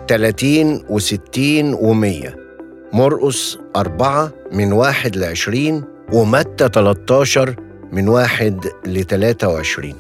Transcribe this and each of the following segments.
30 و60 و100 مرقس أربعة من واحد لعشرين ومتى 13 من واحد لتلاتة وعشرين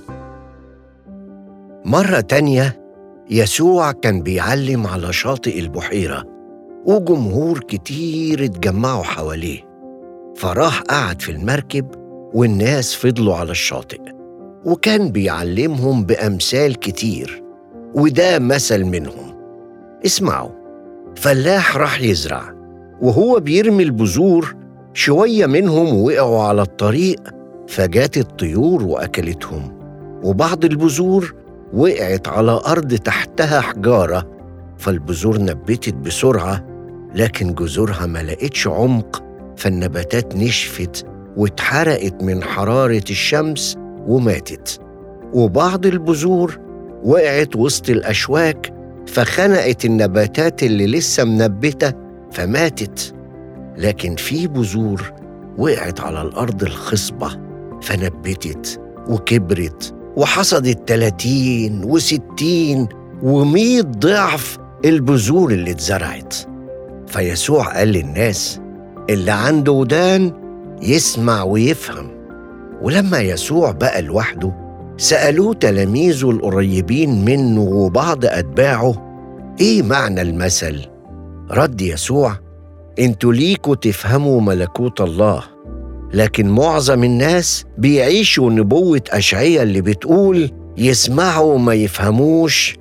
مرة تانية يسوع كان بيعلم على شاطئ البحيرة وجمهور كتير اتجمعوا حواليه فراح قعد في المركب والناس فضلوا على الشاطئ وكان بيعلمهم بأمثال كتير وده مثل منهم اسمعوا فلاح راح يزرع وهو بيرمي البذور شوية منهم وقعوا على الطريق فجات الطيور وأكلتهم وبعض البذور وقعت على أرض تحتها حجارة فالبذور نبتت بسرعة لكن جذورها ما لقتش عمق فالنباتات نشفت واتحرقت من حرارة الشمس وماتت وبعض البذور وقعت وسط الأشواك فخنقت النباتات اللي لسه منبتة فماتت لكن في بذور وقعت على الأرض الخصبة فنبتت وكبرت وحصدت 30 و60 و100 ضعف البذور اللي اتزرعت فيسوع قال للناس اللي عنده ودان يسمع ويفهم ولما يسوع بقى لوحده سألوه تلاميذه القريبين منه وبعض أتباعه إيه معنى المثل؟ رد يسوع انتوا ليكوا تفهموا ملكوت الله لكن معظم الناس بيعيشوا نبوة أشعية اللي بتقول يسمعوا ما يفهموش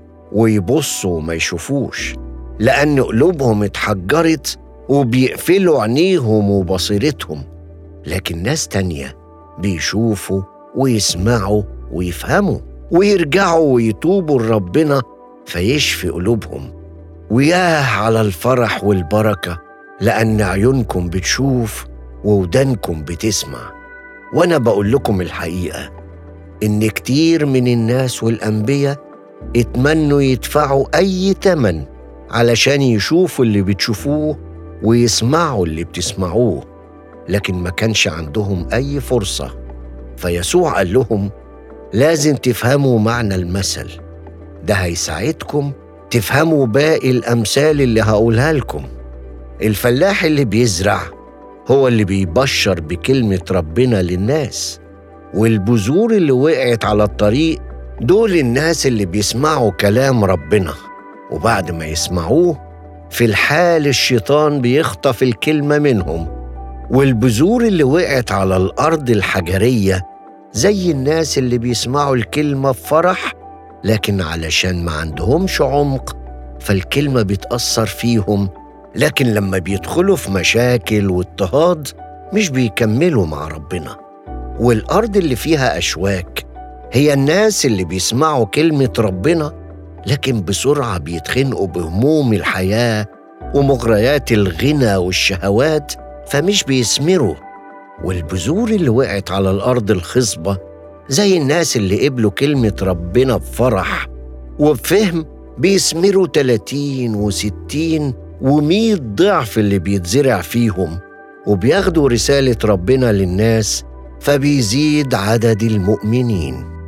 ويبصوا ما يشوفوش لأن قلوبهم اتحجرت وبيقفلوا عينيهم وبصيرتهم لكن ناس تانية بيشوفوا ويسمعوا ويفهموا ويرجعوا ويتوبوا لربنا فيشفي قلوبهم وياه على الفرح والبركة لأن عيونكم بتشوف وودانكم بتسمع وأنا بقول لكم الحقيقة إن كتير من الناس والأنبياء اتمنوا يدفعوا أي تمن علشان يشوفوا اللي بتشوفوه ويسمعوا اللي بتسمعوه لكن ما كانش عندهم أي فرصة فيسوع قال لهم لازم تفهموا معنى المثل ده هيساعدكم تفهموا باقي الأمثال اللي هقولها لكم الفلاح اللي بيزرع هو اللي بيبشر بكلمة ربنا للناس والبذور اللي وقعت على الطريق دول الناس اللي بيسمعوا كلام ربنا وبعد ما يسمعوه في الحال الشيطان بيخطف الكلمة منهم والبذور اللي وقعت على الأرض الحجرية زي الناس اللي بيسمعوا الكلمة بفرح لكن علشان ما عندهمش عمق فالكلمة بتأثر فيهم لكن لما بيدخلوا في مشاكل واضطهاد مش بيكملوا مع ربنا والأرض اللي فيها أشواك هي الناس اللي بيسمعوا كلمة ربنا لكن بسرعة بيتخنقوا بهموم الحياة ومغريات الغنى والشهوات فمش بيثمروا والبذور اللي وقعت على الأرض الخصبة زي الناس اللي قبلوا كلمة ربنا بفرح وبفهم بيثمروا 30 و60 و100 ضعف اللي بيتزرع فيهم وبياخدوا رسالة ربنا للناس فبيزيد عدد المؤمنين